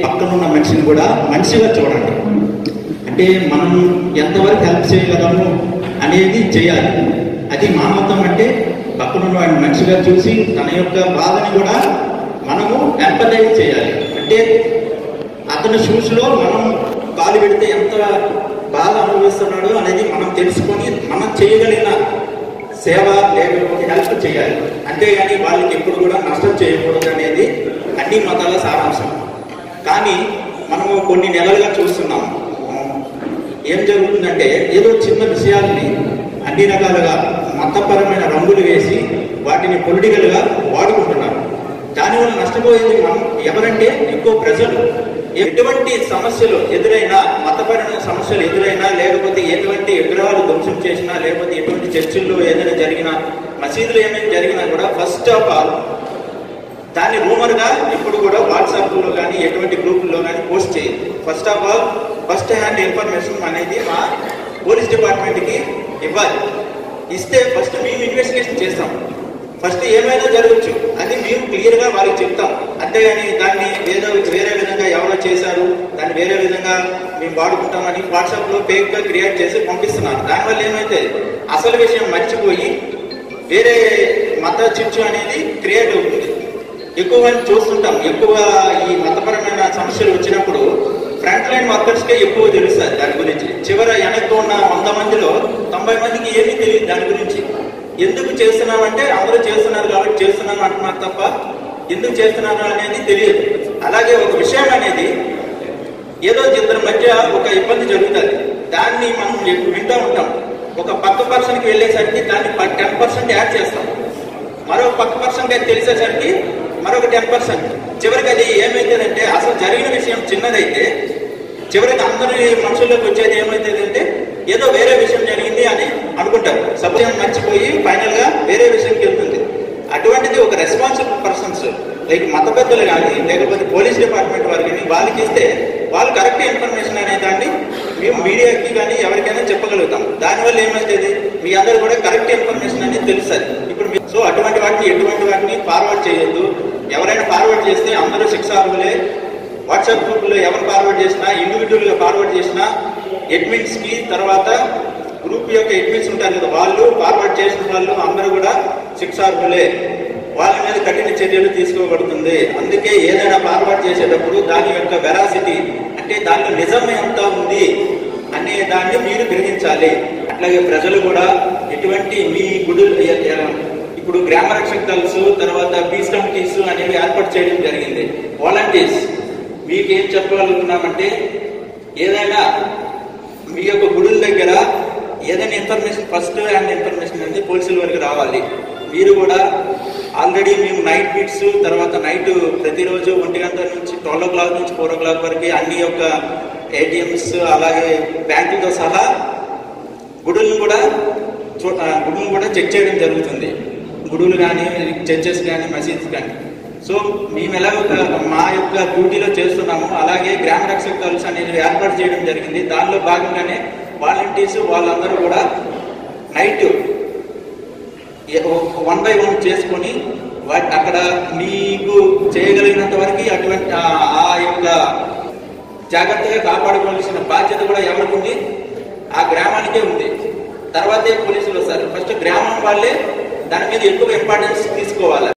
పక్కనున్న మనిషిని కూడా మనిషిగా చూడండి అంటే మనం ఎంతవరకు హెల్ప్ చేయగలము అనేది చేయాలి అది మానవత్వం అంటే పక్కనున్న వాడిని మనిషిగా చూసి తన యొక్క బాధని కూడా మనము ఎంపదైజ్ చేయాలి అంటే అతని షూస్ లో మనం కాలు పెడితే ఎంత బాధ అనుభవిస్తున్నాడు అనేది మనం తెలుసుకొని మనం చేయగలిగిన సేవ లేకపోతే హెల్ప్ చేయాలి అంతేగాని వాళ్ళకి ఎప్పుడు కూడా నష్టం చేయకూడదు అనేది అన్ని మతాల సారాంశం కానీ మనము కొన్ని నెలలుగా చూస్తున్నాము ఏం జరుగుతుందంటే ఏదో చిన్న విషయాల్ని అన్ని రకాలుగా మతపరమైన రంగులు వేసి వాటిని పొలిటికల్గా వాడుకుంటున్నారు దానివల్ల నష్టపోయేది మనం ఎవరంటే ఎక్కువ ప్రజలు ఎటువంటి సమస్యలు ఎదురైనా మతపరమైన సమస్యలు ఎదురైనా లేకపోతే ఎటువంటి విగ్రహాలు ధ్వంసం చేసినా లేకపోతే ఎటువంటి చర్చిల్లో ఏదైనా జరిగినా మసీదులు ఏమైనా జరిగినా కూడా ఫస్ట్ ఆఫ్ ఆల్ దాన్ని రూమర్ గా ఇప్పుడు కూడా వాట్సాప్ లో కానీ ఎటువంటి గ్రూపుల్లో కానీ పోస్ట్ చేయదు first of all first hand information అనేది మా పోలీస్ డిపార్ట్మెంట్ కి ఇవ్వాలి ఇస్తే ఫస్ట్ మేము ఇన్వెస్టిగేషన్ చేస్తాం ఫస్ట్ ఏమైనా జరగచ్చు అది మేము క్లియర్ గా వాళ్ళకి చెప్తాం అంతేగాని దాన్ని వేరే వేరే విధంగా ఎవరో చేశారు దాన్ని వేరే విధంగా మేము వాడుకుంటామని వాట్సాప్ లో ఫేక్ గా క్రియేట్ చేసి పంపిస్తున్నారు దానివల్ల ఏమైతే అసలు విషయం మర్చిపోయి వేరే మత చిచ్చు అనేది క్రియేట్ అవుతుంది ఎక్కువ మంది చూస్తుంటాం ఎక్కువ ఈ మతపరమైన సమస్యలు వచ్చినప్పుడు ఫ్రంట్ లైన్ వర్కర్స్ కే ఎక్కువ తెలుస్తుంది దాని గురించి చివర వెనక్కి ఉన్న వంద మందిలో తొంభై మందికి ఏమీ తెలియదు దాని గురించి ఎందుకు చేస్తున్నామంటే అందరూ చేస్తున్నారు కాబట్టి చేస్తున్నాం అంటున్నారు తప్ప ఎందుకు చేస్తున్నారు అనేది తెలియదు అలాగే ఒక విషయం అనేది ఏదో ఇద్దరి మధ్య ఒక ఇబ్బంది జరుగుతుంది దాన్ని మనం ఎక్కువ వింటూ ఉంటాం ఒక పక్క పర్సన్కి వెళ్ళేసరికి దాన్ని టెన్ పర్సెంట్ యాడ్ చేస్తాం మరో పక్క పర్సన్ తెలిసేసరికి మరొక టెన్ పర్సెంట్ చివరికి అది ఏమైతుందంటే అసలు జరిగిన విషయం చిన్నదైతే చివరికి అందరి మనుషుల్లోకి వచ్చేది ఏమైతుందంటే ఏదో వేరే విషయం జరిగింది అని అనుకుంటారు సబ్జెక్ట్ మర్చిపోయి ఫైనల్ గా వేరే విషయంకి వెళ్తుంది అటువంటిది ఒక రెస్పాన్సిబుల్ పర్సన్స్ లైక్ మత పెద్దలు కానీ లేకపోతే పోలీస్ డిపార్ట్మెంట్ వారు కానీ వాళ్ళకి ఇస్తే వాళ్ళు కరెక్ట్ ఇన్ఫర్మేషన్ అనే దాన్ని మేము మీడియాకి కానీ ఎవరికైనా చెప్పగలుగుతాం దానివల్ల ఏమవుతుంది మీ అందరూ కూడా కరెక్ట్ ఇన్ఫర్మేషన్ అనేది తెలుస్తుంది ఇప్పుడు మీ- సో అటువంటి వాటిని ఎటువంటి వాటిని ఫార్వర్డ్ చేయొద్దు ఎవరైనా ఫార్వర్డ్ చేస్తే అందరూ శిక్షార్హులే వాట్సాప్ గ్రూపులో ఎవరు ఫార్వర్డ్ చేసినా ఇండివిజువల్ గా ఫార్వర్డ్ చేసినా అడ్మిన్స్ కి తర్వాత గ్రూప్ యొక్క అడ్మిన్స్ ఉంటారు కదా వాళ్ళు ఫార్వర్డ్ చేసిన వాళ్ళు అందరూ కూడా శిక్షార్హులే వాళ్ళ మీద కఠిన చర్యలు తీసుకోబడుతుంది అందుకే ఏదైనా ఫార్వర్డ్ చేసేటప్పుడు దాని యొక్క వెరాసిటీ అంటే దానిలో నిజం ఎంత ఉంది అనే దాన్ని మీరు గ్రహించాలి అట్లాగే ప్రజలు కూడా ఎటువంటి మీ గుడు ఎ- ఎ- ఇప్పుడు గ్రామ రక్షక దళస్ తర్వాత పీస్ కమిటీస్ అనేవి ఏర్పాటు చేయడం జరిగింది వాలంటీర్స్ మీకు ఏం చెప్పగలుగుతున్నామంటే ఏదైనా మీ యొక్క గుడుల దగ్గర ఏదైనా ఇన్ఫర్మేషన్ ఫస్ట్ హ్యాండ్ ఇన్ఫర్మేషన్ అనేది పోలీసుల వరకు రావాలి మీరు కూడా ఆల్రెడీ మేము నైట్ బీట్స్ తర్వాత నైట్ ప్రతిరోజు ఒంటి గంట నుంచి ట్వెల్వ్ ఓ క్లాక్ నుంచి ఫోర్ ఓ క్లాక్ వరకు అన్ని యొక్క ఏటీఎంస్ అలాగే బ్యాంకులతో సహా గుడులను కూడా చూ- ఆ, గుడులను కూడా చెక్ చేయడం జరుగుతుంది గుడులు కానీ చర్చెస్ కానీ మసీద్స్ కానీ సో మేము ఎలా ఒక మా యొక్క డ్యూటీలో చేస్తున్నాము అలాగే గ్రామ రక్షక దళస్ అనేది ఏర్పాటు చేయడం జరిగింది దానిలో భాగంగానే వాలంటీర్స్ వాళ్ళందరూ కూడా నైట్ వన్ బై వన్ చేసుకొని వాటి అక్కడ మీకు చేయగలిగినంత వరకు అటువంటి ఆ- ఆ యొక్క జాగ్రత్తగా కాపాడుకోవాల్సిన బాధ్యత కూడా ఎవరికి ఉంది ఆ గ్రామానికే ఉంది తర్వాతే పోలీసులు వస్తారు ఫస్ట్ గ్రామం వాళ్ళే దాని మీద ఎక్కువ ఇంపార్టెన్స్ తీసుకోవాలి